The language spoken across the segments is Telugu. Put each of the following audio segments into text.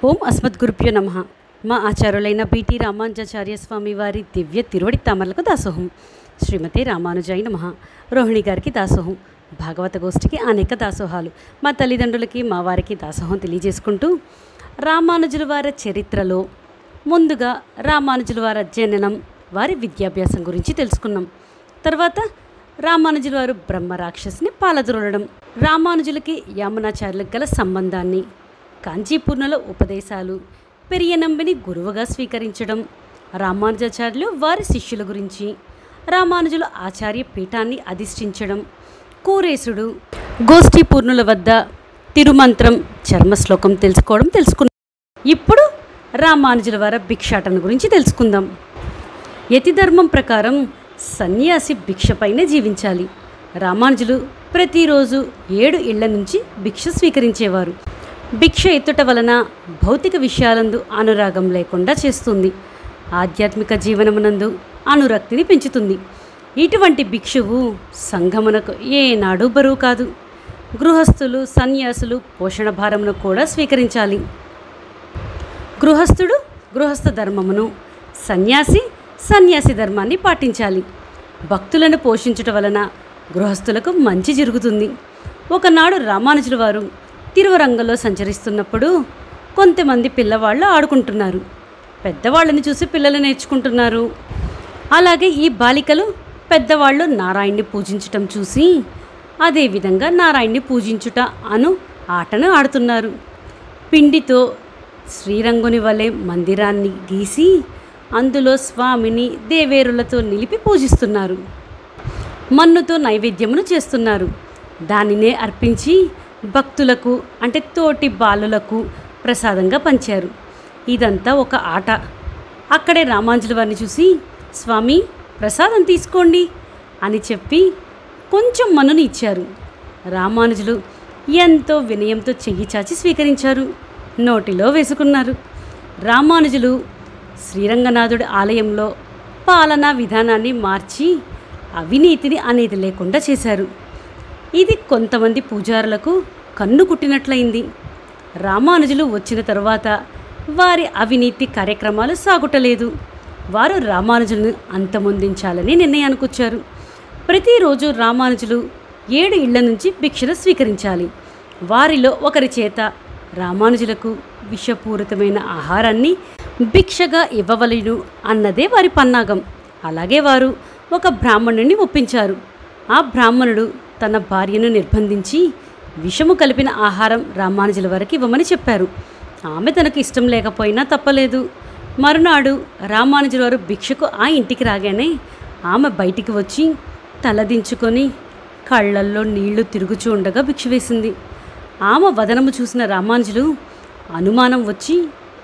ఓం అస్మద్గురుభ్యో నమ మా ఆచార్యులైన పిటి రామానుజాచార్య స్వామి వారి దివ్య తిరువడి తామరలకు దాసోహం శ్రీమతి రామానుజాయి నమ రోహిణి గారికి దాసోహం భాగవత గోష్ఠికి అనేక దాసోహాలు మా తల్లిదండ్రులకి మా వారికి దాసోహం తెలియజేసుకుంటూ రామానుజుల వారి చరిత్రలో ముందుగా రామానుజుల వారి జననం వారి విద్యాభ్యాసం గురించి తెలుసుకున్నాం తర్వాత రామానుజుల వారు బ్రహ్మ రాక్షసిని పాలద్రోలడం రామానుజులకి యామునాచార్యులకు గల సంబంధాన్ని కాంచీపూర్ణలో ఉపదేశాలు పెరియనంబిని గురువుగా స్వీకరించడం రామానుజాచార్యులు వారి శిష్యుల గురించి రామానుజులు ఆచార్య పీఠాన్ని అధిష్ఠించడం కూరేసుడు గోష్ఠీపూర్ణుల వద్ద తిరుమంత్రం చర్మశ్లోకం తెలుసుకోవడం తెలుసుకున్నాం ఇప్పుడు రామానుజుల వారి భిక్షాటన గురించి తెలుసుకుందాం యతిధర్మం ప్రకారం సన్యాసి భిక్షపైనే జీవించాలి రామానుజులు ప్రతిరోజు ఏడు ఇళ్ల నుంచి భిక్ష స్వీకరించేవారు భిక్ష ఎత్తుట వలన భౌతిక విషయాలందు అనురాగం లేకుండా చేస్తుంది ఆధ్యాత్మిక జీవనమునందు అనురక్తిని పెంచుతుంది ఇటువంటి భిక్షువు సంఘమునకు ఏనాడు బరువు కాదు గృహస్థులు సన్యాసులు పోషణ భారమును కూడా స్వీకరించాలి గృహస్థుడు గృహస్థ ధర్మమును సన్యాసి సన్యాసి ధర్మాన్ని పాటించాలి భక్తులను పోషించుట వలన గృహస్థులకు మంచి జరుగుతుంది ఒకనాడు రామానుజుల వారు తిరువరంగంలో సంచరిస్తున్నప్పుడు కొంతమంది పిల్లవాళ్ళు ఆడుకుంటున్నారు పెద్దవాళ్ళని చూసి పిల్లలు నేర్చుకుంటున్నారు అలాగే ఈ బాలికలు పెద్దవాళ్ళు నారాయణ్ణి పూజించటం చూసి అదేవిధంగా నారాయణ్ణి పూజించుట అను ఆటను ఆడుతున్నారు పిండితో శ్రీరంగుని వలె మందిరాన్ని గీసి అందులో స్వామిని దేవేరులతో నిలిపి పూజిస్తున్నారు మన్నుతో నైవేద్యమును చేస్తున్నారు దానినే అర్పించి భక్తులకు అంటే తోటి బాలులకు ప్రసాదంగా పంచారు ఇదంతా ఒక ఆట అక్కడే రామాంజుల వారిని చూసి స్వామి ప్రసాదం తీసుకోండి అని చెప్పి కొంచెం మన్నును ఇచ్చారు రామానుజులు ఎంతో వినయంతో చెయ్యి చాచి స్వీకరించారు నోటిలో వేసుకున్నారు రామానుజులు శ్రీరంగనాథుడి ఆలయంలో పాలనా విధానాన్ని మార్చి అవినీతిని అనేది లేకుండా చేశారు ఇది కొంతమంది పూజారులకు కన్ను కుట్టినట్లయింది రామానుజులు వచ్చిన తరువాత వారి అవినీతి కార్యక్రమాలు సాగుటలేదు వారు రామానుజులను అంతమొందించాలని నిర్ణయానికి వచ్చారు ప్రతిరోజు రామానుజులు ఏడు ఇళ్ల నుంచి భిక్షను స్వీకరించాలి వారిలో ఒకరి చేత రామానుజులకు విషపూరితమైన ఆహారాన్ని భిక్షగా ఇవ్వవలను అన్నదే వారి పన్నాగం అలాగే వారు ఒక బ్రాహ్మణుని ఒప్పించారు ఆ బ్రాహ్మణుడు తన భార్యను నిర్బంధించి విషము కలిపిన ఆహారం రామానుజుల వారికి ఇవ్వమని చెప్పారు ఆమె తనకు ఇష్టం లేకపోయినా తప్పలేదు మరునాడు రామానుజుల వారు భిక్షకు ఆ ఇంటికి రాగానే ఆమె బయటికి వచ్చి తలదించుకొని కళ్ళల్లో నీళ్లు తిరుగుచూ ఉండగా భిక్ష వేసింది ఆమె వదనము చూసిన రామానుజులు అనుమానం వచ్చి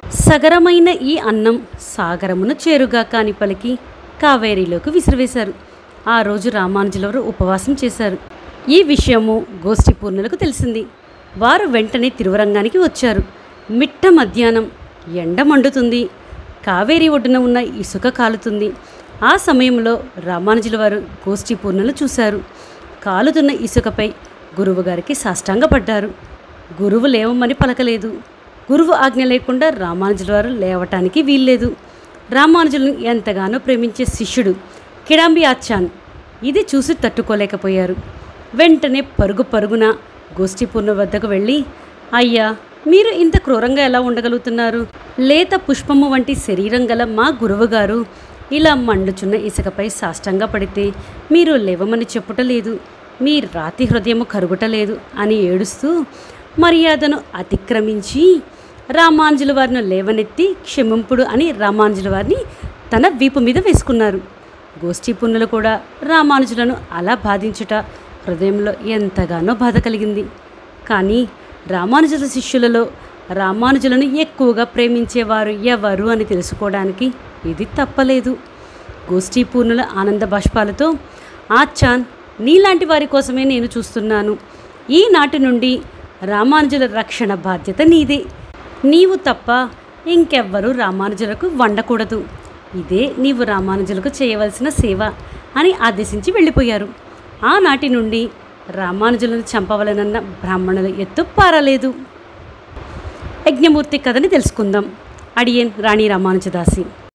సగరమైన ఈ అన్నం సాగరమును చేరుగా కాని పలికి కావేరీలోకి విసిరివేశారు ఆ రోజు రామానుజుల వారు ఉపవాసం చేశారు ఈ విషయము గోష్ఠి పూర్ణులకు తెలిసింది వారు వెంటనే తిరువరంగానికి వచ్చారు మిట్ట మధ్యాహ్నం ఎండ మండుతుంది కావేరీ ఒడ్డున ఉన్న ఇసుక కాలుతుంది ఆ సమయంలో రామానుజుల వారు గోష్ఠి పూర్ణులు చూశారు కాలుతున్న ఇసుకపై గురువుగారికి సాష్టాంగపడ్డారు గురువు లేవమని పలకలేదు గురువు ఆజ్ఞ లేకుండా రామానుజుల వారు లేవటానికి వీల్లేదు రామానుజులను ఎంతగానో ప్రేమించే శిష్యుడు కిడాంబి ఆచాన్ ఇది చూసి తట్టుకోలేకపోయారు వెంటనే పరుగు పరుగున గోష్ఠీపూర్ణ వద్దకు వెళ్ళి అయ్యా మీరు ఇంత క్రూరంగా ఎలా ఉండగలుగుతున్నారు లేత పుష్పము వంటి శరీరం గల మా గురువుగారు ఇలా మండుచున్న ఇసుకపై సాష్టంగా పడితే మీరు లేవమని చెప్పుటలేదు మీ రాతి హృదయము కరుగుటలేదు అని ఏడుస్తూ మర్యాదను అతిక్రమించి రామాంజుల వారిని లేవనెత్తి క్షమింపుడు అని రామాంజుల వారిని తన వీపు మీద వేసుకున్నారు గోష్ఠీ పుణ్యులు కూడా రామానుజులను అలా బాధించుట హృదయంలో ఎంతగానో బాధ కలిగింది కానీ రామానుజుల శిష్యులలో రామానుజులను ఎక్కువగా ప్రేమించేవారు ఎవరు అని తెలుసుకోవడానికి ఇది తప్పలేదు గోష్ఠీ పూర్ణుల ఆనంద బాష్పాలతో ఆచాన్ నీలాంటి వారి కోసమే నేను చూస్తున్నాను ఈనాటి నుండి రామానుజుల రక్షణ బాధ్యత నీదే నీవు తప్ప ఇంకెవ్వరూ రామానుజులకు వండకూడదు ఇదే నీవు రామానుజులకు చేయవలసిన సేవ అని ఆదేశించి వెళ్ళిపోయారు ఆనాటి నుండి రామానుజులను చంపవలనన్న బ్రాహ్మణుల ఎత్తు పారలేదు యజ్ఞమూర్తి కథని తెలుసుకుందాం అడియన్ రాణి రామానుజదాసి